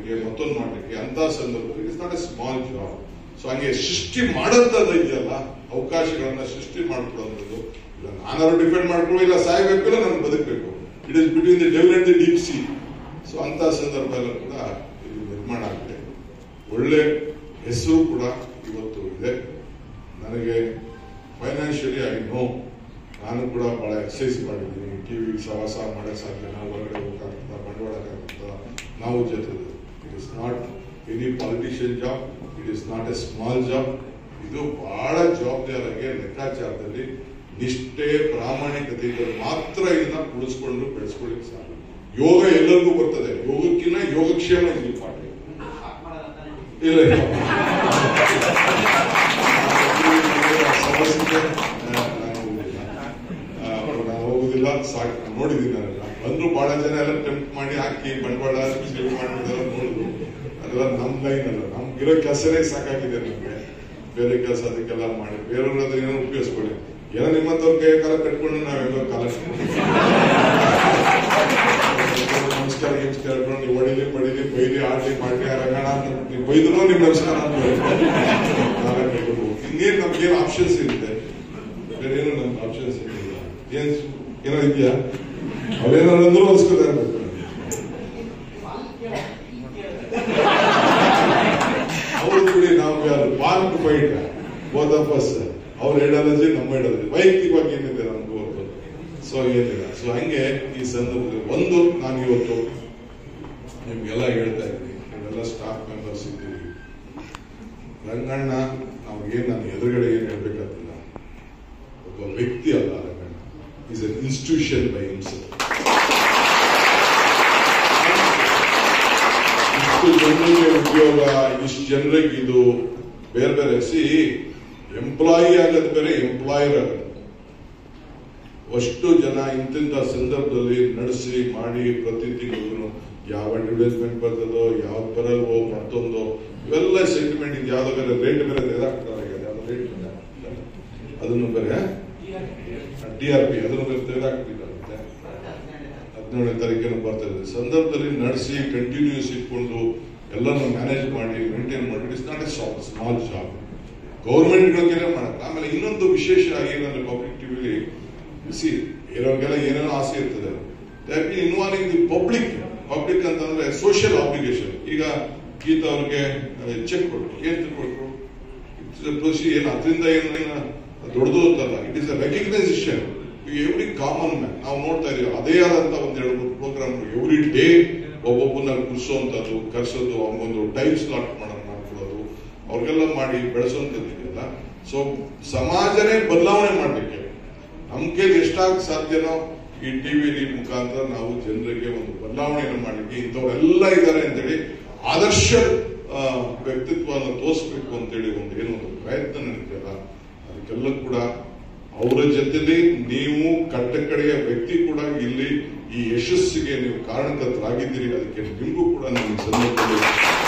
ಮಾಡ್ಲಿಕ್ಕೆ ಮತ್ತೊಂದು ಮಾಡ್ಲಿಕ್ಕೆ ಅಂತ ಸಂದರ್ಭದಲ್ಲಿ it's not a small job so ಹಂಗೆ ಸೃಷ್ಟಿ ಮಾಡೋಂಥದ್ದು ಇದೆಯಲ್ಲ ಅವಕಾಶಗಳನ್ನ ಸೃಷ್ಟಿ ಮಾಡ್ಕೊಳ್ಳೋದು ಇಲ್ಲ ನಾನಾದ್ರು ಡಿಪೆಂಡ್ ಮಾಡ್ಕೊಳ್ಳೋ ಇಲ್ಲ ಸಾಯ್ಬೇಕು ಇಲ್ಲ ನಾನು ಬದುಕಬೇಕು it is between the devil and the deep sea so ಅಂತ ಸಂದರ್ಭ ಎಲ್ಲ ಕೂಡ ಇದು ನಿರ್ಮಾಣ ಆಗಿದೆ ಒಳ್ಳೆ ಹೆಸರು ಕೂಡ ಇವತ್ತು ಇದೆ ನನಗೆ ಫೈನಾನ್ಷಿಯಲಿ ಐ ನೋ ನಾನು ಕೂಡ ಬಹಳ ಎಕ್ಸಸೈಸ್ ಮಾಡಿದ್ದೀನಿ ಟಿವಿ ಸಹವಾಸ ಮಾಡಕ್ ಸಾಧ್ಯ ನಾವು ಹೊರಗಡೆ ಹೋಗಕ್ಕಾಗ್ತದ ಬಂಡವಾಳ ಆಗ್ತದ ನಾವು ಜೊತೆ it is not any politician job it is not a small job ಇದು ಬಹಳ ಜವಾಬ್ದಾರಿಗೆ ಲೆಕ್ಕಾಚಾರದಲ್ಲಿ ನಿಷ್ಠೆ ಪ್ರಾಮಾಣಿಕತೆಯಿಂದ ಮಾತ್ರ ಇದನ್ನ ಉಳಿಸ್ಕೊಂಡು ಬೆಳೆಸ್ಕೊಳ್ಳಿಕ್ಕೆ ಸಾಧ್ಯ ಯೋಗ ಎಲ್ಲರಿಗೂ ಬರ್ತದೆ ಯೋಗಕ್ಕಿಂತ ಯೋಗಕ್ಷೇಮ ಇದು ಪಾಠ ಇಲ್ಲ ಇಲ್ಲ ಸಮಸ್ಯೆ ನಾನು ಹೋಗುದಿಲ್ಲ. ಆ, ನಾನು ಹೋಗುದಿಲ್ಲ ಸಾಕು ನಾನು ನೋಡಿದ್ದೀನಿ ನಾನೆಲ್ಲ ಬಂದ್ರು ಬಹಳ ಜನ ಎಲ್ಲ ಟೆಂಪ್ಟ್ ಮಾಡಿ ಹಾಕಿ ಬಂಡವಾಳ ಸೇವ್ ಮಾಡಿದ್ದೆಲ್ಲ ನೋಡಿದ್ರು ಅದೆಲ್ಲ ನಮ್ ಲೈನ್ ಅಲ್ಲ ನಮ್ಗಿರೋ ಕೆಲಸನೇ ಸಾಕಾಗಿದೆ ನಮ್ಗೆ ಬೇರೆ ಕೆಲಸ ಅದಕ್ಕೆಲ್ಲ ಮಾಡಿ ಬೇರೆಯವ್ರ ಹತ್ರ ಏನೋ ಉಪಯೋಗಿಸ್ಕೊಳ್ಳಿ ಏನೋ ನಿಮ್ಮಂತವ್ರ ಕೈ ಕಾಲ ಕಟ್ಕೊಂಡು ನಾವೆಲ್ಲ ಕಾಲ ನಮಸ್ಕಾರ ನಮಸ್ಕಾರ ಹೇಳ್ಕೊಂಡು ನೀವು ಹೊಡಿಲಿ ಪಡಿಲಿ ಬೈಲಿ ಆಡ್ಲಿ ಮಾಡ್ಲಿ ರಂಗಣ ಅಂತ ನೀವು ಬೈದ್ರು ನಿಮ್ ನಮಸ್ಕಾರ ಅಂತ ಹೇಳ್ಕೊಂಡು ಕಾಲ ಕಟ್ಕೊಂಡು ಇನ್ನೇನ್ ನಮ್ಗೇನು ಆಪ್ಷನ್ಸ್ ಇರುತ್ತೆ ಬೇರೆ ಏನು ನಮ್ಗೆ ಆಪ್ಷನ್ಸ್ ಏನಿಲ್ಲ ಏನ್ ಏನೋ ಇದೆಯಾ ಅವ್ರೇನಾದ್ರು ಅಂದ್ರೂ ಅನ್ಸ್ಕೊತಾ ಇರ್ಬೇಕು ಅವ್ರು ಬಿಡಿ ನಾವು ಯಾರು ಪಾರ್ಕ್ ಫೈಟ್ ಬೋತ್ ಆಫ್ ಅಸ್ ಅವ್ರ ಐಡಿಯಾಲಜಿ ನಮ್ಮ ಐಡಿಯಾಲಜಿ ವೈಯಕ್ತಿಕವಾಗಿ ಏನಿದೆ ನಮ್ಗೆ ಗೊತ್ತು ಸೊ ಏನಿಲ್ಲ ಸೊ ಹಂಗೆ ಈ ಸಂದರ್ಭದಲ್ಲಿ ಒಂದು ನಾನು ಇವತ್ತು ನಿಮ್ಗೆಲ್ಲ ಹೇಳ್ತಾ ಇದ್ದೀನಿ ನೀವೆಲ್ಲ ಸ್ಟಾಫ್ ಮೆಂಬರ್ಸ್ ಇದ್ದೀರಿ ರಂಗಣ್ಣ ನಾವು ಏನ್ ನಾನು ಎದುರುಗಡೆ ಏನ್ ಹೇಳ್ಬೇಕಾಗಿಲ್ಲ ಒಬ್ಬ ವ್ಯಕ್ತಿ ಅಲ್ಲ Ranganna is an institution by himself ಇಷ್ಟು ಜನರಿಗೆ ಉದ್ಯೋಗ ಇಷ್ಟು ಜನರಿಗೆ ಇದು ಬೇರೆ ಬೇರೆ ಸಿ ಎಂಪ್ಲಾಯಿ ಆಗೋದು ಬೇರೆ ಎಂಪ್ಲಾಯರ್ ಆಗೋದು ಅಷ್ಟು ಜನ ಇಂತಿಂತ ಸಂದರ್ಭದಲ್ಲಿ ನಡೆಸಿ ಮಾಡಿ ಪ್ರತಿ ತಿಂಗಳು ಯಾವ ಅಡ್ವರ್ಟೈಸ್ಮೆಂಟ್ ಬರ್ತದೋ ಯಾವ ಬರಲ್ವೋ ಮತ್ತೊಂದು ಇವೆಲ್ಲ ಸೆಂಟಿಮೆಂಟ್ ಇದು ಯಾವ್ದೋ ಬೇರೆ ರೇಟ್ ಬೇರೆ ತೆಗೆದಾಕ್ತಾರೆ ಯಾವ್ದೋ ರೇಟ್ ಅದನ್ನು ಬೇರೆ ಡಿ ಆರ್ ಪಿ ಅದನ್ನು ಬೇರೆ ತೆಗೆದಾಕ್ತಿದ್ದಾರೆ ಹದಿನೇಳನೇ ತಾರೀಕೇನು ಬರ್ತಾ ಇದೆ ಸಂದರ್ಭದಲ್ಲಿ ನಡೆಸಿ ಕಂಟಿನ್ಯೂಸ್ ಇಟ್ಕೊಂಡು ಎಲ್ಲಾನು ಮ್ಯಾನೇಜ್ ಮಾಡಿ ಮೇಂಟೈನ್ ಮಾಡಿ it's not a shop small shop ಗೌರ್ಮೆಂಟ್ಗಳಿಗೆಲ್ಲ ಮಾಡಕ್ಕೆ ಆಮೇಲೆ ಇನ್ನೊಂದು ವಿಶೇಷ ಏನಂದ್ರೆ ಪಬ್ಲಿಕ್ ಟಿವಿಲಿ ಸಿ ಇರೋರಿಗೆಲ್ಲ ಏನೇನೋ ಆಸೆ ಇರ್ತದೆ ಇನ್ವಾಲ್ವಿಂಗ್ ದಿ ಪಬ್ಲಿಕ್ ಪಬ್ಲಿಕ್ ಅಂತಂದ್ರೆ ಸೋಷಿಯಲ್ ಆಬ್ಲಿಗೇಷನ್ ಈಗ ಗೀತಾ ಅವ್ರಿಗೆ ಚೆಕ್ ಕೊಟ್ಟರು ಏನ್ ಕೊಟ್ಟರು ಕೃಷಿ ಏನು ಅದರಿಂದ ಏನು ದೊಡ್ಡದು ಅಂತಲ್ಲ it is a recognition every common man ನಾವು ನೋಡ್ತಾ ಇದೀವಿ ಅದೇ ಆದಂತ ಒಂದ್ ಎರಡು ಮೂರು ಪ್ರೋಗ್ರಾಮ್ ಎವ್ರಿ ಡೇ ಒಬ್ಬೊಬ್ಬನ ಕುರ್ಸೋಂಥದ್ದು ಕರ್ಸೋದು ಅವಗೊಂದು ಟೈಮ್ ಸ್ಲಾಟ್ ಮಾಡೋದು ಮಾಡ್ಕೊಳ್ಳೋದು ಅವ್ರಿಗೆಲ್ಲ ಮಾಡಿ ಬೆಳೆಸೋಂಥದ್ದಿದೆಯಲ್ಲ ಸೊ ಸಮಾಜನೇ ಬದಲಾವಣೆ ಮಾಡ್ಲಿಕ್ಕೆ ನಮ್ ಕೈಲಿ ಎಷ್ಟಾಗ ಸಾಧ್ಯನೋ ಈ ಟಿವಿ ಮುಖಾಂತರ ನಾವು ಜನರಿಗೆ ಒಂದು ಬದಲಾವಣೆಯನ್ನು ಮಾಡಲಿಕ್ಕೆ ಇಂಥವರೆಲ್ಲ ಇದ್ದಾರೆ ಅಂತೇಳಿ ಆದರ್ಶ ಆ, ವ್ಯಕ್ತಿತ್ವವನ್ನು ತೋರಿಸ್ಬೇಕು ಅಂತೇಳಿ ಒಂದು ಏನೋ ಒಂದು ಪ್ರಯತ್ನ ನಡೀತಲ್ಲ ಅದಕ್ಕೆಲ್ಲ ಕೂಡ ಅವರ ಜೊತೆಲಿ ನೀವು ಕಟ್ಟ ಕಡೆಯ ವ್ಯಕ್ತಿ ಕೂಡ ಇಲ್ಲಿ ಈ ಯಶಸ್ಸಿಗೆ ನೀವು ಕಾರಣಕರ್ತರಾಗಿದ್ದೀರಿ ಅದಕ್ಕೆ ನಿಮಗೂ ಕೂಡ ನಿಮ್ಮ ಸಂದರ್ಭದಲ್ಲಿ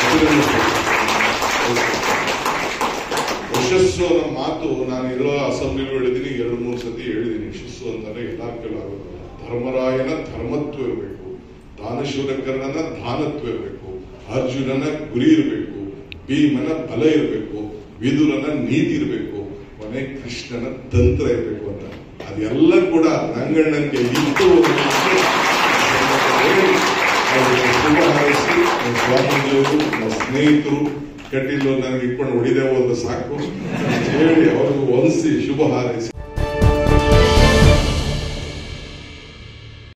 ಅಭಿನಂದನೆ ಯಶಸ್ಸು ಅನ್ನೋ ಮಾತು ನಾನು ಇರೋ ಅಸೆಂಬ್ಲಿಲೂ ಹೇಳಿದ್ದೀನಿ ಎರಡು ಮೂರು ಸತಿ ಹೇಳಿದ್ದೀನಿ ಯಶಸ್ಸು ಅಂತಂದ್ರೆ ಎಲ್ಲಾ ಕೈಲೂ ಆಗೋದಿಲ್ಲ ಧರ್ಮರಾಯನ ಧರ್ಮತ್ವ ಇರಬೇಕು ದಾನಶೂರಕರನ ದಾನತ್ವ ಇರಬೇಕು ಅರ್ಜುನನ ಗುರಿ ಇರಬೇಕು ಭೀಮನ ಬಲ ಇರಬೇಕು ವಿದುರನ ನೀತಿ ಇರಬೇಕು ಕೊನೆ ಕೃಷ್ಣನ ತಂತ್ರ ಇರಬೇಕು ಅಂತ ಅದೆಲ್ಲ ಕೂಡ ರಂಗಣ್ಣನಿಗೆ ಇತ್ತು ಅವ್ರಿಗೆ ಶುಭ ಹಾರೈಸಿ ನಮ್ಮ ಸ್ವಾಮೀಜಿಯವರು ನಮ್ಮ ಸ್ನೇಹಿತರು ಕಟ್ಟಿಲು ನನಗೆ ಇಟ್ಕೊಂಡು ಹೊಡಿದೆ ಹೋದ್ರೆ ಸಾಕು ಹೇಳಿ ಅವ್ರಿಗೂ ಒಂದ್ಸಿ ಶುಭ ಹಾರೈಸಿ